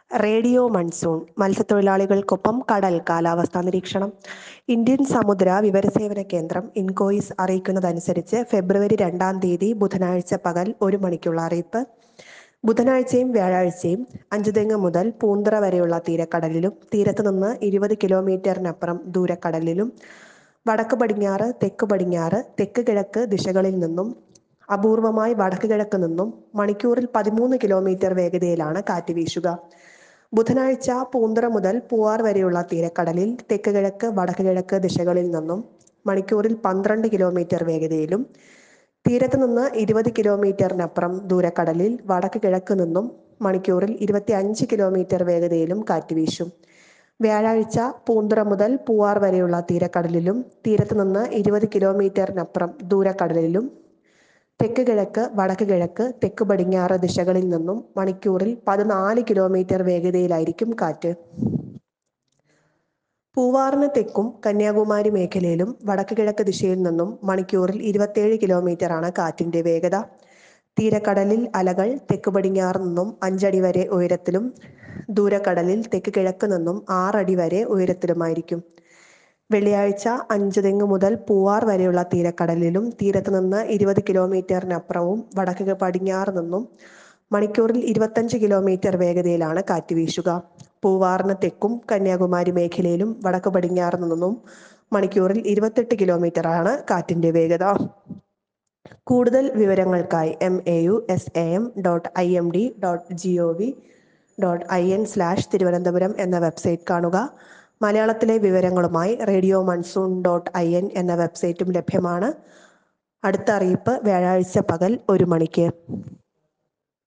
radio monsoon മത്സ്യത്തൊഴിലാളികൾക്കൊപ്പം കടൽ കാലാവസ്ഥാ നിരീക്ഷണം ഇന്ത്യൻ സമുദ്ര വിവരസേവന കേന്ദ്രം ഇൻകോയിസ് അറിയിക്കുന്നതനുസരിച്ച് ഫെബ്രുവരി രണ്ടാം തീയതി ബുധനാഴ്ച പകൽ ഒരു മണിക്കുള്ള അറിയിപ്പ് ബുധനാഴ്ചയും വ്യാഴാഴ്ചയും അഞ്ചുതെങ്ങ് മുതൽ പൂന്തറ വരെയുള്ള തീരക്കടലിലും തീരത്ത് നിന്ന് ഇരുപത് കിലോമീറ്ററിനപ്പുറം ദൂരക്കടലിലും വടക്ക് പടിഞ്ഞാറ് തെക്ക് പടിഞ്ഞാറ് തെക്ക് കിഴക്ക് ദിശകളിൽ നിന്നും അപൂർവമായി വടക്ക് കിഴക്ക് നിന്നും മണിക്കൂറിൽ പതിമൂന്ന് കിലോമീറ്റർ വേഗതയിലാണ് കാറ്റ് വീശുക ബുധനാഴ്ച പൂന്തറ മുതൽ പൂവാർ വരെയുള്ള തീരക്കടലിൽ തെക്ക് കിഴക്ക് വടക്ക് കിഴക്ക് ദിശകളിൽ നിന്നും മണിക്കൂറിൽ പന്ത്രണ്ട് കിലോമീറ്റർ വേഗതയിലും തീരത്ത് നിന്ന് ഇരുപത് കിലോമീറ്ററിനപ്പുറം ദൂരക്കടലിൽ വടക്ക് കിഴക്ക് നിന്നും മണിക്കൂറിൽ ഇരുപത്തി അഞ്ച് കിലോമീറ്റർ വേഗതയിലും കാറ്റ് വീശും വ്യാഴാഴ്ച പൂന്തുറ മുതൽ പൂവാർ വരെയുള്ള തീരക്കടലിലും തീരത്ത് നിന്ന് ഇരുപത് കിലോമീറ്ററിനപ്പുറം ദൂരക്കടലിലും തെക്ക് കിഴക്ക് വടക്ക് കിഴക്ക് തെക്ക് പടിഞ്ഞാറ് ദിശകളിൽ നിന്നും മണിക്കൂറിൽ പതിനാല് കിലോമീറ്റർ വേഗതയിലായിരിക്കും കാറ്റ് പൂവാറിന് തെക്കും കന്യാകുമാരി മേഖലയിലും വടക്ക് കിഴക്ക് ദിശയിൽ നിന്നും മണിക്കൂറിൽ ഇരുപത്തേഴ് കിലോമീറ്റർ ആണ് കാറ്റിന്റെ വേഗത തീരക്കടലിൽ അലകൾ തെക്ക് പടിഞ്ഞാറ് നിന്നും അഞ്ചടി വരെ ഉയരത്തിലും ദൂരക്കടലിൽ തെക്ക് കിഴക്ക് നിന്നും ആറടി വരെ ഉയരത്തിലുമായിരിക്കും വെള്ളിയാഴ്ച അഞ്ച് തെങ്ങ് മുതൽ പൂവാർ വരെയുള്ള തീരക്കടലിലും തീരത്ത് നിന്ന് ഇരുപത് കിലോമീറ്ററിനപ്പുറവും വടക്ക് പടിഞ്ഞാറ് നിന്നും മണിക്കൂറിൽ ഇരുപത്തഞ്ച് കിലോമീറ്റർ വേഗതയിലാണ് കാറ്റ് വീശുക പൂവാറിന് തെക്കും കന്യാകുമാരി മേഖലയിലും വടക്ക് പടിഞ്ഞാറ് നിന്നും മണിക്കൂറിൽ ഇരുപത്തെട്ട് കിലോമീറ്റർ ആണ് കാറ്റിന്റെ വേഗത കൂടുതൽ വിവരങ്ങൾക്കായി M A U S A M dot I M D dot G O V dot I N slash Thiruvananthapuram എന്ന വെബ്സൈറ്റ് കാണുക മലയാളത്തിലെ വിവരങ്ങളുമായി radio monsoon dot I N എന്ന വെബ്സൈറ്റും ലഭ്യമാണ് അടുത്ത അറിയിപ്പ് വ്യാഴാഴ്ച പകൽ ഒരു മണിക്ക്